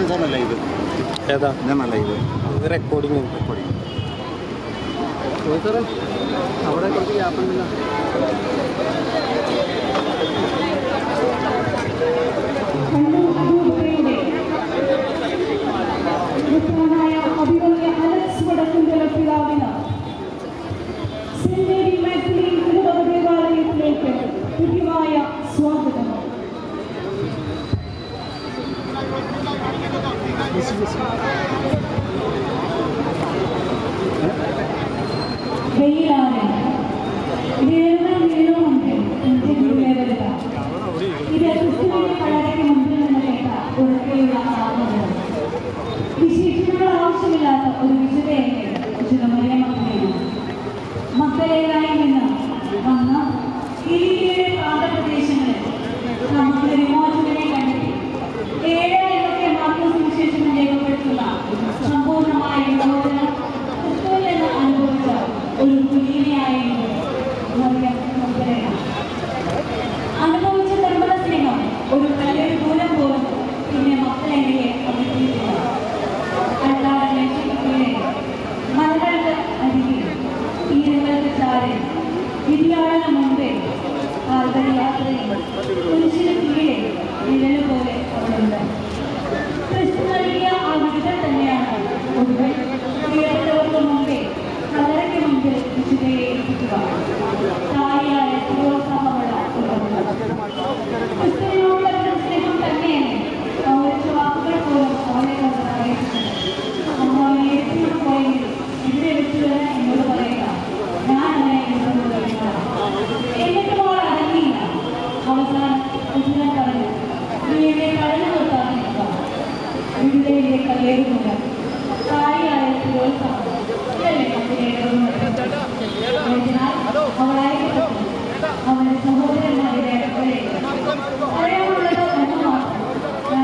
ഇതാണ് ലൈവ് ഏതാ ഇതാണ് ലൈവ് ഇത് റെക്കോർഡിംഗ് റെക്കോർഡിങ് സാറേ അവിടെ കുറച്ച് ഗ്യാപ്പ് ഉണ്ടല്ലോ മിത്രനായ അഭിമന്യ അലക്സ് വടക്കുംതല പിതാവിന് സെന്റ് മേരി മാക്ലിൻ തിരുവക ദേവാലയത്തിലേക്ക് തുല്യമായ സ്വാഗതം വെയിലാണ് ഇതെല്ലാം വീണുമുണ്ട് എന്തെങ്കിലും വരിക ഇത് ക്രിസ്തുവിന്റെ കടയ്ക്ക് മുമ്പിൽ നിന്ന് കേട്ട ഉറക്കെയുള്ള ആത്മബോധം വിശേഷണങ്ങൾ ആവശ്യമില്ലാത്ത ഒരു വിശുദ്ധയല്ലേ വിശുദ്ധ മറിയമക്കളെയാണ് മക്കളേതായി നിന്ന് വന്ന ഗലീലയുടെ പ്രാന്തപ്രദേശങ്ങളിൽ നമുക്ക് വിമോചകനെ കണ്ടെത്തി ഏഴ് എന്നൊക്കെ മാർഗസുവിശേഷങ്ങൾ രേഖപ്പെടുത്തുന്ന സമ്പൂർണ്ണമായ വിമോചനം ക്രിസ്തുവിൽ നിന്ന് അനുഭവിച്ച ഒരു കുലീനയായിരുന്നു മറിയം മക്കളെയാണ് അനുഭവിച്ച നിർമ്മല സ്നേഹം ഒരു നല്ലൊരു ദൂരം പോലും പിന്നെ മക്കളെനിക്ക് അഭിപ്രായത്തില്ല അല്ലാതെ ലക്ഷ്യത്തിലെ മലകൾക്ക് അരികിൽ തീരങ്ങൾക്ക് ചാരി വിരിയാളിന് മുമ്പേ കാൽവരി യാത്രയിൽ കുരിശിന് കീഴെ നിഴല് പോലെ അവളുണ്ട് ക്രിസ്തു നൽകിയ ആ വിടുതൽ തന്നെയാണ് ഒടുവിൽ പ്രിയപ്പെട്ടവർക്ക് മുമ്പേ കലറയ്ക്ക് മുമ്പിൽ വിശുദ്ധയെ എത്തിക്കുക തായിയായ പ്രോത്സാഹമുള്ള ക്രിസ്തുവിനോടുള്ള ഒരു സ്നേഹം തന്നെയാണ് പൗരച്ച വാക്കുകൾ പോലും അവനെ കൊണ്ട് അറിയിച്ചത് അമ്മ അവനെ എത്തിയിട്ട് പോയെങ്കിൽ ഇതിനെ വെച്ച് തന്നെ എന്നോട് പറയുക ഞാൻ അവനെ എന്നോട് പറയുക എന്നിട്ടും അവൾ അടങ്ങിയില്ല അവസാനം ഉത്തരം പറഞ്ഞു നീ എന്നെ കടന്നു നിർത്താൻ നിൽക്കുക വിടുതയിലെ കല്ലേറുന്നുണ്ട് തായിയായ പ്രോത്സാഹം ഇതല്ലേ നമുക്ക് അതിനാൽ അവളായിരിക്കും അവന്റെ സഹോദരന്മാരുടെ അടുക്കലേക്ക് അറിയാമുള്ളത് ഒന്ന് മാത്രം ഞാൻ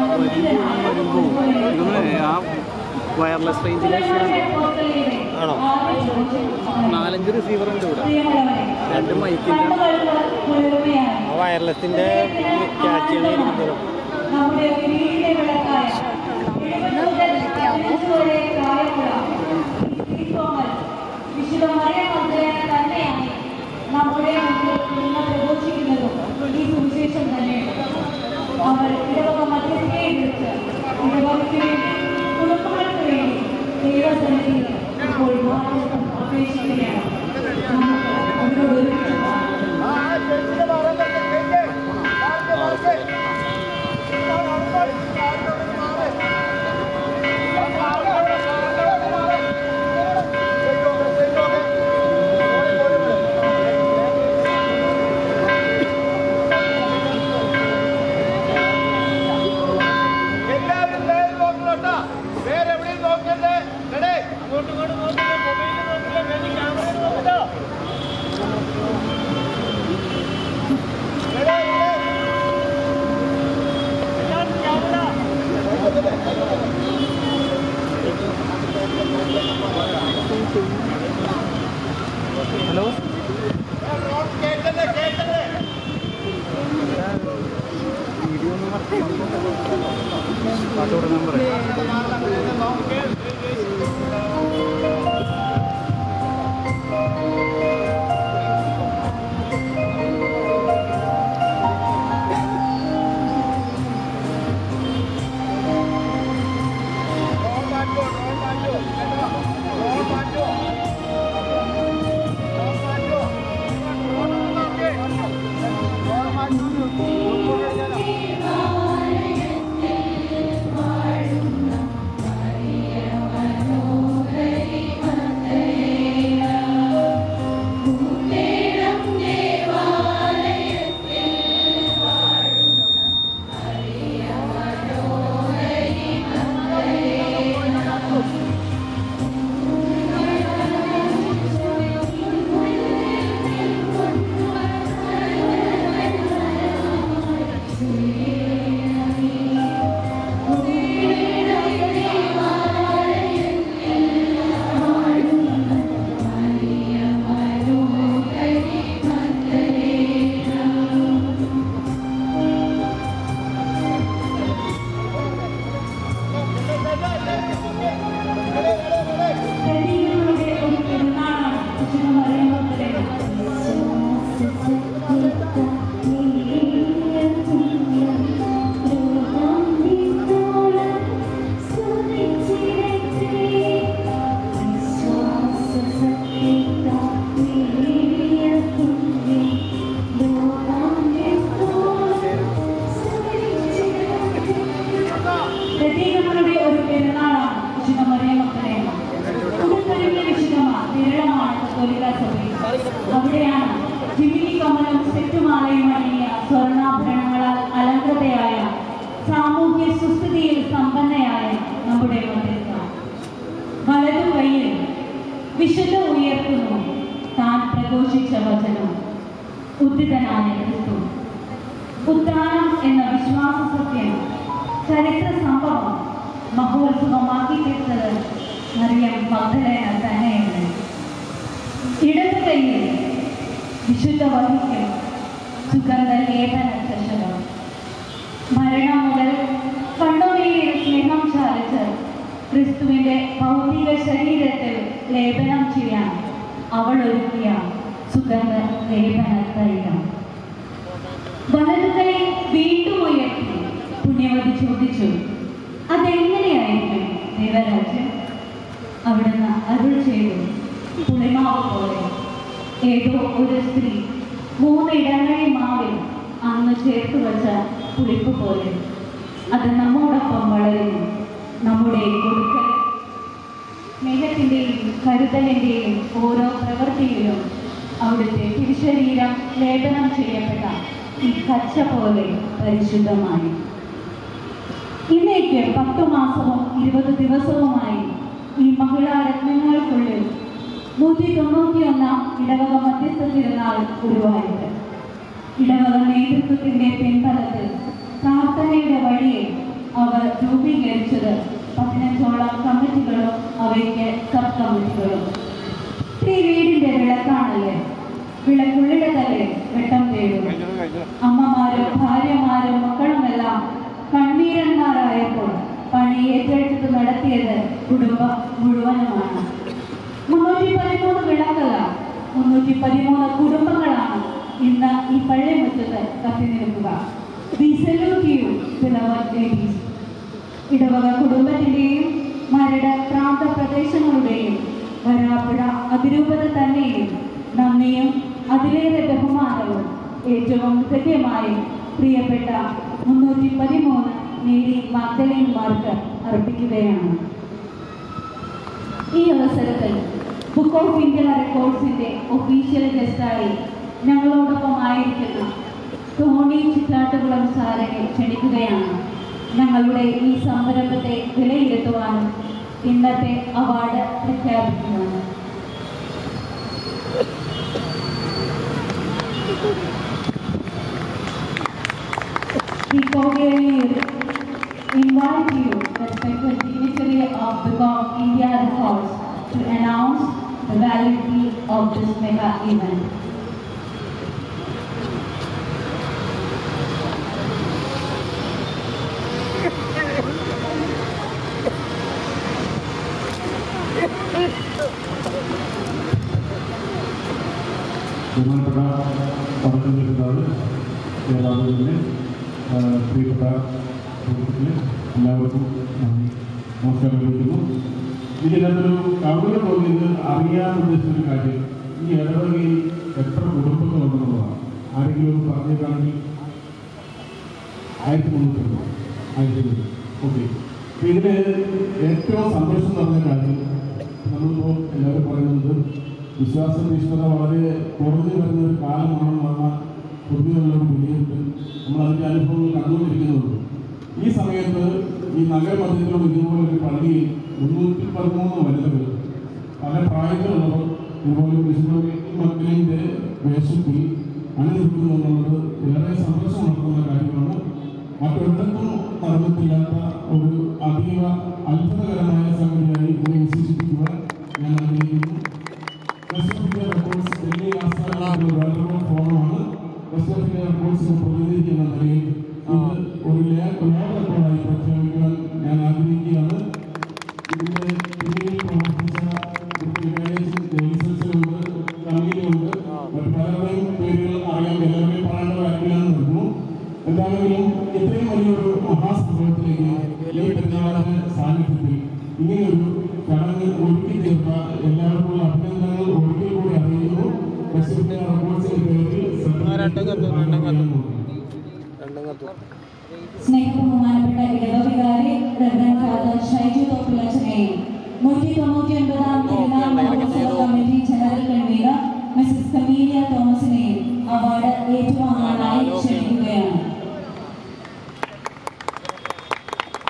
ഉചിതനായ ആ വയർലെസ് റേഞ്ചിലെ ആണോ? നാലഞ്ച് റിസീവർ ഉണ്ട് ഇവിടെ രണ്ട് മൈക്കിൻ്റെ ആ വയർലെസ്സിൻ്റെ ക്യാച്ച് ചെയ്യണ ഇരിക്കുന്നത് നമ്മുടെ വീടിന്റെ വിളക്കായ വരെ പ്രായമുള്ള ഈ ക്രിസ്തോമൽ വിശുദ്ധ മറിയം മഗ്ദലേന തന്നെയാണ് നമ്മുടെ മുന്നിൽ ഇന്ന് പ്രഘോഷിക്കുന്നതും ഈ സുവിശേഷം തന്നെയാണ് അവർ ഇടവക മധ്യസ്ഥയെ വിളിച്ച് ഇടവകയ്ക്ക് വേണ്ടി കുടുംബങ്ങൾക്ക് വേണ്ടി ദൈവസന്നിധിയിൽ ഇപ്പോൾ മാറ്റം അപേക്ഷിക്കുകയാണ് നമുക്ക് അതിനോട് ഒരുമിച്ച് എല്ലാവരും നേരെ നോക്കണോട്ടാ വേറെ എവിടെയും നോക്കണ്ടേ റെഡി അങ്ങോട്ടും ഇങ്ങോട്ടും നോക്കില്ല മൊബൈലിൽ നോക്കില്ല വേണ്ടി ക്യാമറയിൽ നോക്കട്ടോ റെഡി റെഡി എല്ലാവരും ക്യാമറ ഹലോ കേട്ടല്ലേ കേട്ടല്ലേ വീഡിയോ ഒന്ന് പാട്ടോടെ നമ്പർ റോൾ മാറ്റോ റോൾ മാറ്റോ റോൾ മാറ്റോ റോൾ മാറ്റോ റോൾ മാറ്റോ റോൾ മാറ്റോ സുസ്ഥിതിയിൽ സമ്പന്നയായ നമ്മുടെ മധ്യസ്ഥ വലതു കൈയിൽ വിശുദ്ധ ഉയർത്തുന്നു താൻ പ്രഘോഷിച്ച വചനം ഉദ്ധിതനായ ക്രിസ്തു ഉത്ഥാനം എന്ന വിശ്വാസ സത്യം ചരിത്ര സംഭവം മഹോത്സവമാക്കി തീർത്തത് മറിയം മഗ്ദലേന തന്നെയാണ് ഇടതു കൈയിൽ വിശുദ്ധ വഹിക്കും സുഗന്ധ ലേപന ചഷകം മരണം മുതൽ കണ്ണുനീരിൽ സ്നേഹം ചാലിച്ച് ക്രിസ്തുവിന്റെ ഭൗതിക ശരീരത്തിൽ ലേപനം ചെയ്യാൻ അവൾ ഒരുക്കിയ സുഗന്ധ ലേപന തൈലം വലതു കൈ വീണ്ടും ഉയർത്തി പുണ്യവതി ചോദിച്ചു അതെങ്ങനെയായിരിക്കും ദൈവരാജ്യം അവിടുന്ന് അരുൾ ചെയ്തു പുളിമാവ് പോലെ ഏതോ ഒരു സ്ത്രീ മൂന്ന് ഇടങ്ങളിൽ മാവിൽ അന്ന് ചേർത്ത് വെച്ച പുളിപ്പ് പോലെ അത് നമ്മോടൊപ്പം വളരുന്നു നമ്മുടെ കൊടുക്കൽ സ്നേഹത്തിൻ്റെയും കരുതലിൻ്റെയും ഓരോ പ്രവൃത്തിയിലും അവിടുത്തെ തിരുശരീരം ലേപനം ചെയ്യപ്പെട്ട ഈ കച്ച പോലെ പരിശുദ്ധമായി ഇന്നേക്ക് പത്തു മാസവും ഇരുപത് ദിവസവുമായി ഈ മഹിളാ രത്നങ്ങൾക്കുള്ളിൽ നൂറ്റി തൊണ്ണൂറ്റിയൊന്നാം ഇടവക മധ്യസ്ഥ തിരുനാൾ ഉരുവായിട്ട് ഇടവക നേതൃത്വത്തിന്റെ പിൻബലത്തിൽ പ്രാർത്ഥനയുടെ വഴിയെ അവർ രൂപീകരിച്ചത് പതിനഞ്ചോളം കമ്മിറ്റികളും അവയ്ക്ക് സബ് കമ്മിറ്റികളും ഈ വീടിന്റെ വിളക്കാണല്ലേ വിളക്കുള്ളിടത്തല്ലേ വെട്ടം തേടും അമ്മമാരും ഭാര്യമാരും മക്കളുമെല്ലാം കണ്ണീരന്മാരായപ്പോൾ പണി ഏറ്റെടുത്ത് നടത്തിയത് കുടുംബം മുഴുവനുമാണ് മുന്നൂറ്റി പതിമൂന്ന് വിളക്കല്ല മുന്നൂറ്റി പതിമൂന്ന് കുടുംബങ്ങളാണ് ഇന്ന് ഈ പള്ളിമുറ്റത്ത് കത്തി നിൽക്കുക we salute you beloved ladies ഇടവക കുടുംബത്തിന്റെയും മരട് പ്രാന്ത പ്രദേശങ്ങളുടെയും വരാപ്പുഴ അതിരൂപത തന്നെയും നന്ദിയും അതിലേറെ ബഹുമാനവും ഏറ്റവും ഹൃദ്യമായി പ്രിയപ്പെട്ട മുന്നൂറ്റി പതിമൂന്ന് നേരി മാർഗലീന്മാർക്ക് അർപ്പിക്കുകയാണ് ഈ അവസരത്തിൽ ബുക്ക് ഓഫ് ഇന്ത്യ റെക്കോർഡ്സിന്റെ ഒഫീഷ്യൽ ഗസ്റ്റായി ഞങ്ങളോടൊപ്പം ആയിരിക്കുന്ന ടോണി ചിറ്റാട്ടുകുളം സാരനെ ക്ഷണിക്കുകയാണ് ഞങ്ങളുടെ ഈ സംരംഭത്തെ വിലയിരുത്തുവാനും ഇന്നത്തെ അവാർഡ് പ്രഖ്യാപിക്കുവാനും We cordially invite you, respected dignitary of the Gulf India Records, to announce the validity of this mega event. ബഹുമാനപ്പെട്ട പന്ത്രണ്ട് പിതാവ് ഏതാവിനെ പ്രിയപ്പെട്ട സുഹൃത്തുക്കളെ എല്ലാവർക്കും നന്ദി നമസ്കാരം അറിയിക്കുന്നു ഇതിനകത്തൊരു കൗതുകം തോന്നിയത് അറിയാൻ ഉദ്ദേശിച്ച ഒരു കാര്യം ഈ ഇടവകയിൽ എത്ര കുടുംബങ്ങളുണ്ടെന്നുള്ളതാണ് ആരെങ്കിലും പറഞ്ഞേക്കാണെങ്കിൽ ആയിരത്തി മുന്നൂറ്റി ആയിരത്തി ഓക്കെ ഇതിന് ഏറ്റവും സന്തോഷം നിറഞ്ഞ കാര്യം നമ്മളിപ്പോൾ എല്ലാവരും പറയുന്നത് വിശ്വാസ തീഷ്ണത വളരെ കുറഞ്ഞു വരുന്ന ഒരു കാലമാണെന്നുള്ള പൊതുവെയുള്ള ഒരു വിലയിരുത്തൽ നമ്മൾ അതിൻ്റെ അനുഭവങ്ങൾ കണ്ടുകൊണ്ടിരിക്കുന്നുണ്ട് ഈ സമയത്ത് ഈ നഗരമധ്യത്തിലുള്ള ഇതുപോലെ ഒരു പള്ളിയിൽ മുന്നൂറ്റി പതിമൂന്ന് വനിതകൾ പല പ്രായത്തിലുള്ളവർ ഇതുപോലെ വിഷ്ണുവിന്റെ വേഷത്തിൽ അണിനിൽക്കുന്നു എന്നുള്ളത് ഏറെ സന്തോഷം നൽകുന്ന കാര്യമാണ് മറ്റൊരിടത്തും നടന്നിട്ടില്ലാത്ത ഒരു അതീവ അത്ഭുതകരമായ സംഗതിയായി ഇതിനെ വിശേഷിപ്പിക്കുവാൻ ഞാൻ ആഗ്രഹിക്കുന്നു best of India records Delhi ആസ്ഥാനമായിട്ടുള്ള ഒരു വാട്ടർബോൾ ഫോറമാണ് വെസ്റ്റ് ഓഫ് ഇന്ത്യ റെക്കോർഡ്സിനെ പ്രതിനിധിക്കുന്ന നിലയിൽ ഇത് ഒരു ലേ- ലോക റെക്കോർഡായി പ്രഖ്യാപിക്കുവാൻ ഞാൻ ആഗ്രഹിക്കുകയാണ് ഇതിന്റെ പിന്നിൽ പ്രവർത്തിച്ച ജയിസൻസിലുണ്ട് കമ്മിയിലുണ്ട് മറ്റു പലരുടെയും പേരുകൾ അറിയാൻ എല്ലാവരെയും പറയേണ്ട കാര്യമില്ലെന്ന് വരുന്നു എന്താണെങ്കിലും ഇത്രയും വലിയൊരു മഹാസംഭവത്തിലേക്ക് ഈ പെരുന്നാളിന്റെ സാന്നിധ്യത്തിൽ ഇങ്ങനെയൊരു ചടങ്ങ് ഒരുക്കി തീർത്ത എല്ലാവർക്കുള്ള അഭിനന്ദനങ്ങൾ ഒരിക്കൽ കൂടി അറിയിക്കുന്നു ബഷീറിന്റെ റെക്കോർഡ്സിന്റെ പേരിൽ സ്നേഹബഹുമാനപ്പെട്ട ഇടവവികാരി റവറൻ ഫാദർ ഷൈജു തോപ്പിലച്ചനെയും നൂറ്റി തൊണ്ണൂറ്റി ഒൻപതാം തിരുനാൾ മഹോത്സവ committee general convener Mrs Camelia തോമസിനെയും അവാർഡ് ഏറ്റുവാങ്ങാനായി ക്ഷണിക്കുകയാണ്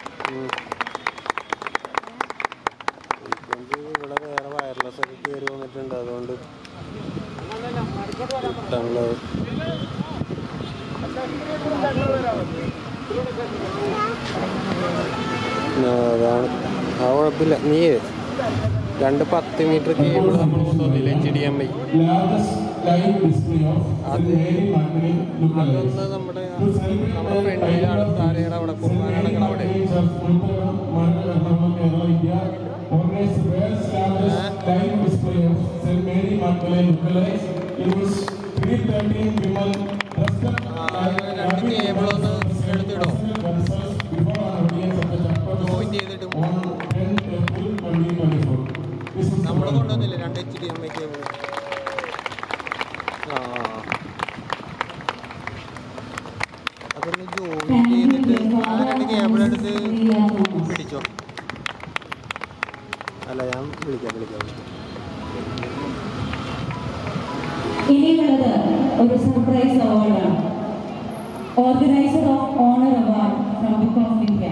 കിട്ടാനുള്ളത് ആ, അതാണ് ആ കുഴപ്പമില്ല നീ രണ്ട് പത്ത് മീറ്റർ കേബിൾ നമ്മൾ കൊണ്ടുവന്നില്ല H D M I largest live display of അത് St. Mary Magdalene lookalikes. അതൊന്ന് നമ്മുടെ To celebrate നമ്മുടെ the ഫ്രണ്ടിലാണ് life of താരയുടെ അവിടെ St. കുർബാന Mary നടക്കണം അവിടെ Magdalene Church, Ultram, Mandal, Ernakulam, Kerala, India, organized the world's largest live display of St. Mary Magdalene lookalikes. It was 313 women dressed up ആ, like രണ്ട് Ravi cable ഒന്ന് Shankar എടുത്തിടോ? themselves before an audience of the chapter Join ചെയ്തിടും. on 10 April 2024. This is നമ്മൾ കൊണ്ടുവന്നില്ല രണ്ട് H D M I cable ആ അതൊന്ന് join ചെയ്തിട്ട് ആ രണ്ട് കേബിൾ എടുത്ത് പിടിച്ചോ അല്ല ഞാൻ വിളിക്കാം വിളിക്കാം ഇനിയുള്ളത് ഒരു സർപ്രൈസ് അവാർഡാണ് organiser of honour award from book of India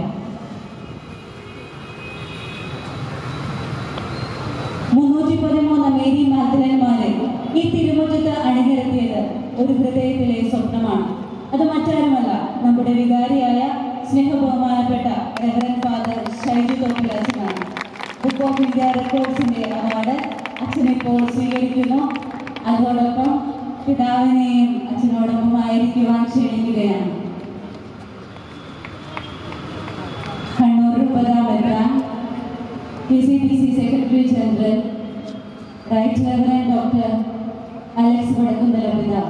മുന്നൂറ്റി പതിമൂന്ന് മേരി മാതരന്മാരെ ഈ തിരുമുറ്റത്ത് അണിനിരത്തിയത് ഒരു ഹൃദയത്തിലെ സ്വപ്നമാണ് അത് മറ്റാരുമല്ല നമ്മുടെ വികാരിയായ സ്നേഹബഹുമാനപ്പെട്ട റെവറൻ ഫാദർ ഷൈജു തോപ്പിൽ അച്ഛനാണ് ബുക്ക് ഓഫ് ഇന്ത്യ റെക്കോർഡ്സിന്റെ അവാർഡ് അച്ഛൻ ഇപ്പോൾ സ്വീകരിക്കുന്നു അതോടൊപ്പം പിതാവിനെയും അച്ഛനോടൊപ്പം ആയിരിക്കുവാൻ ക്ഷണിക്കുകയാണ് കണ്ണൂർ ഉപതാപെത്രാൻ K C T C secretary general right reverend doctor Alex Vadakkumthala പിതാവ്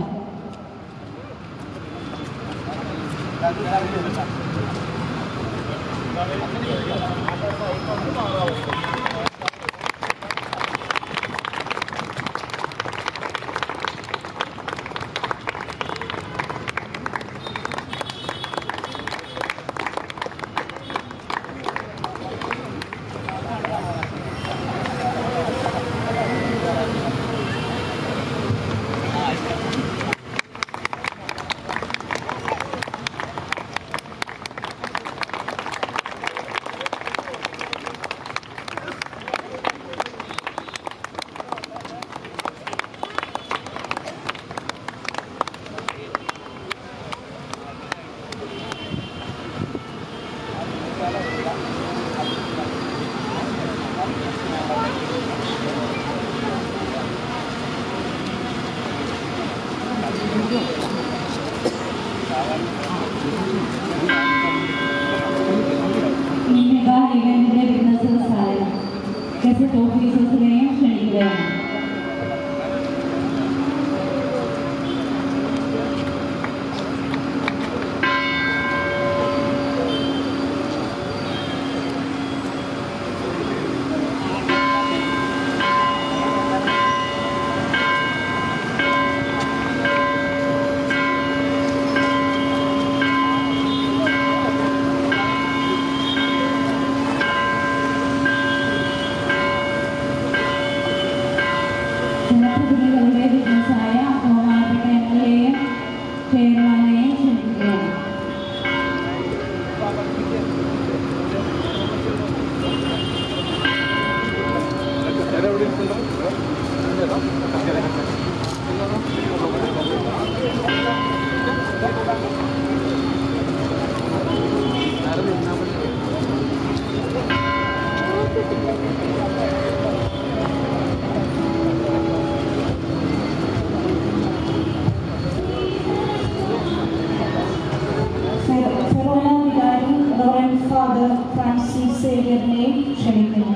ഈ മെഗാ ഇവന്റിന്റെ ബിസിനസ് സഹായം ഗസറ്റ് ഓഫീസേഴ്സിനെയും ക്ഷണിക്കുകയാണ് ജനപ്രതിനിധികളുടെ ബിസിനസ്സായ ബഹുമാനപ്പെട്ട എം എൽ എയും ചെയർമാനെയും ക്ഷണിക്കുകയാണ് ഫെറോന വികാരി റോറൻ ഫാദർ ഫ്രാൻസിസ് സേവിയറിനെയും ക്ഷണിക്കുന്നു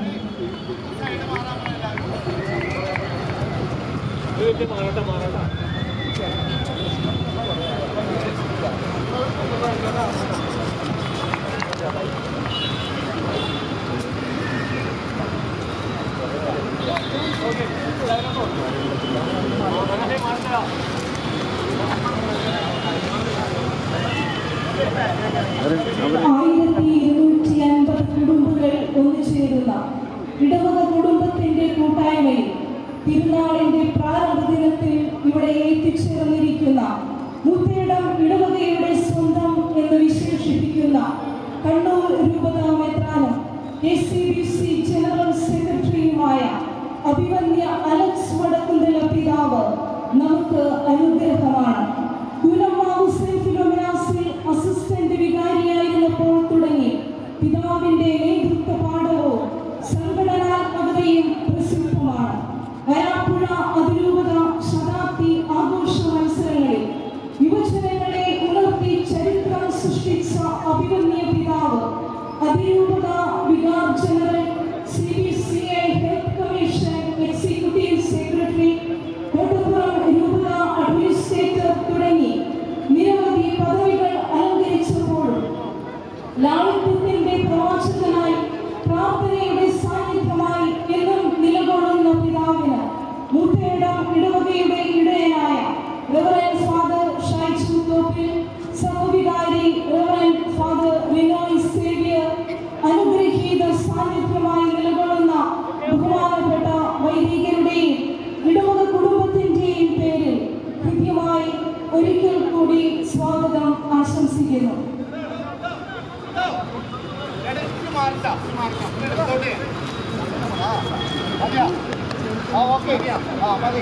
ആയിരത്തി ഇരുന്നൂറ്റി അൻപത് കുടുംബങ്ങൾ ഒന്നുചേരുന്ന ഇടവക കുടുംബത്തിന്റെ കൂട്ടായ്മയിൽ തിരുനാളിന്റെ പ്രാരംഭ ദിനത്തിൽ ഇവിടെ എത്തിച്ചേർന്നിരിക്കുന്ന മുത്തേടം ഇടവകയുടെ സ്വന്തം എന്ന് വിശേഷിപ്പിക്കുന്ന കണ്ണൂർ രൂപതാ മെത്രാനും K C B C general സെക്രട്ടറിയുമായ അഭിമന്യ അലക്സ് വടക്കുന്തല പിതാവ് നമുക്ക് അനുഗ്രഹമാണ് കുലമാവ് സെന്റ് ഫിലോമിനാസിൽ അസിസ്റ്റന്റ് വികാരിയായിരുന്നപ്പോൾ തുടങ്ങി പിതാവിന്റെ നേതൃത്വ പാഠവും സംഘടനാത്മകതയും പ്രസിദ്ധമാണ് വരാപ്പുഴ അതിരൂപത ശതാബ്ദി ആഘോഷ മത്സരങ്ങളിൽ യുവജനങ്ങളെ ഉണർത്തി ചരിത്രം സൃഷ്ടിച്ച അഭിമന്യ പിതാവ് അതിരൂപത vicar general C B C I health commission executive secretary Kottappuram രൂപത അഡ്മിനിസ്ട്രേറ്റർ തുടങ്ങി നിരവധി പദവികൾ അലങ്കരിച്ചപ്പോഴും ലാളിത്യത്തിന്റെ പ്രവാചകനായി പ്രാർത്ഥനയുടെ സാന്നിധ്യമായി എന്നും നിലകൊള്ളുന്ന പിതാവിന് മൂത്തയിടം ഇടവകയുടെ ഇടയനായ റവറൻ ഫാദർ ഷൈജു തോപ്പിൽ സഹവികാരി റവറൻ ഫാദർ റിനോയ് സേവിയർ അനുഗ്രഹീത സാന്നിധ്യമായി നിലകൊള്ളുന്ന ബഹുമാനപ്പെട്ട വൈദികരുടെയും ഇടവക കുടുംബത്തിന്റെയും പേരിൽ കൃത്യമായി ഒരിക്കൽ കൂടി സ്വാഗതം ആശംസിക്കുന്നു മാറിട്ടാ മാറിട്ടാ എടുത്തോട്ടെ ആ മതിയാ ആ ഓക്കെ ആ മതി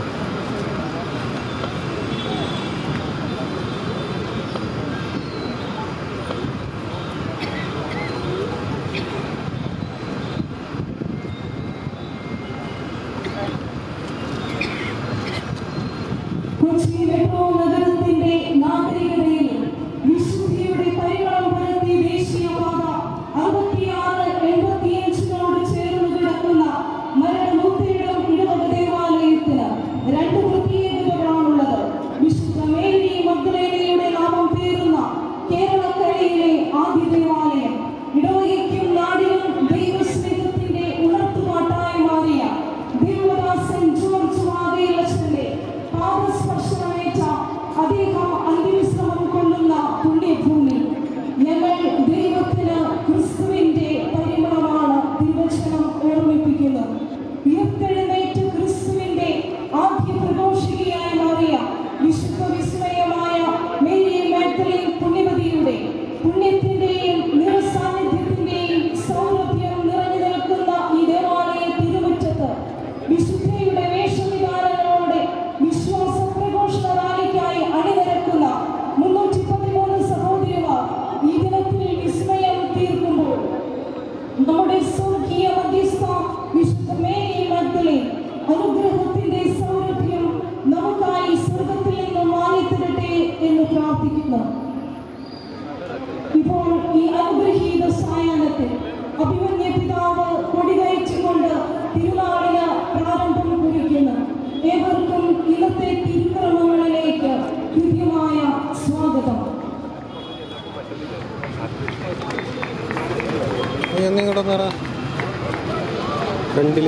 കൊച്ചി മെട്രോ നഗരത്തിന്റെ നാഗരികതയിൽ വിശുദ്ധിയുടെ പരിമളം പരത്തി ദേശീയപാത അറുപത്തിയാറ് എൺപത്തിയഞ്ചിനോട് ചേർന്ന് കിടക്കുന്ന മരണമുത്തിയിടം ഇടവക ദേവാലയത്തിന് രണ്ട് പ്രത്യേകതകളാണുള്ളത് വിശുദ്ധ മേരി മഗ്ദലേനയുടെ നാമം പേരുന്ന കേരളക്കരയിലെ ആദ്യ ദേവാലയം ഇടവകയ്ക്കും നാടിനും ദൈവസ്നേഹത്തിന്റെ ഉണർത്തുപാട്ടായി മാറിയ ദേവദാസൻ ജോർജ് വാകയിലച്ചന്റെ പാദസ്പർശനമേറ്റ അദ്ദേഹം അന്തിവിശ്രമം കൊള്ളുന്ന പുണ്യഭൂമി ഞങ്ങൾ ദൈവത്തിന് ക്രിസ്തുവിന്റെ പരിമളമാണ് തിരുവചനം ഓർമ്മിപ്പിക്കുന്നത് ഉയർത്തെഴുന്നേറ്റ ക്രിസ്തുവിന്റെ ആദ്യ പ്രഘോഷികയായി മാറിയ വിശുദ്ധ വിസ്മയമായ മേരി മാഗ്ദലിൻ പുണ്യവതിയുടെ പുണ്യത്തിന്റെയും നിറസാന്നിധ്യത്തിന്റെയും സൗരഭ്യം നിറഞ്ഞു നിൽക്കുന്ന ഈ ദേവാലയ തിരുമുറ്റത്ത് വിശുദ്ധയുടെ വേഷവിധാനങ്ങളോടെ വിശ്വാസ പ്രഘോഷണ റാലിക്കായി അണിനിരക്കുന്ന മുന്നൂറ്റി പതിമൂന്ന് സഹോദരിമാർ ഈ ദിനത്തിൽ വിസ്മയം തീർക്കുമ്പോൾ നമ്മുടെ സ്വർഗീയ മധ്യസ്ഥ വിശുദ്ധ മേരി മഗ്ദലിൻ അനുഗ്രഹത്തിന്റെ സൗരഭ്യം നമുക്കായി സ്വർഗത്തിൽ നിന്ന് വാങ്ങിത്തരട്ടെ എന്ന് പ്രാർത്ഥിക്കുന്നു ഇപ്പോൾ ഈ അനുഗ്രഹീത സായാഹ്നത്തിൽ അഭിമന്യ പിതാവ് കൊടികയറ്റിക്കൊണ്ട് തിരുനാളിന് പ്രാരംഭം കുറിക്കുന്നു ഏവർക്കും ഇന്നത്തെ തിരുക്രമങ്ങളിലേക്ക് കൃത്യമായ സ്വാഗതം നീ ഒന്ന് ഇങ്ങോട്ട് വന്നേടാ ഫ്രണ്ടിൽ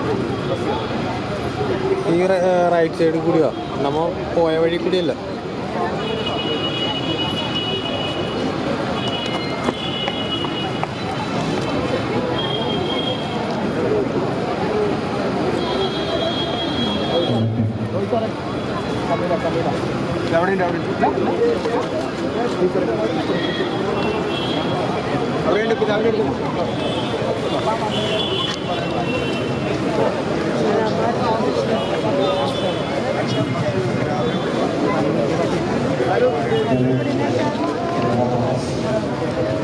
ഈ റൈറ്റ് സൈഡിൽ കൂടിയാ നമ്മ പോയ വഴി കൂടിയല്ല അവിടെ അവിടെ അവിടെ പിന്നെ അവിടെ Thank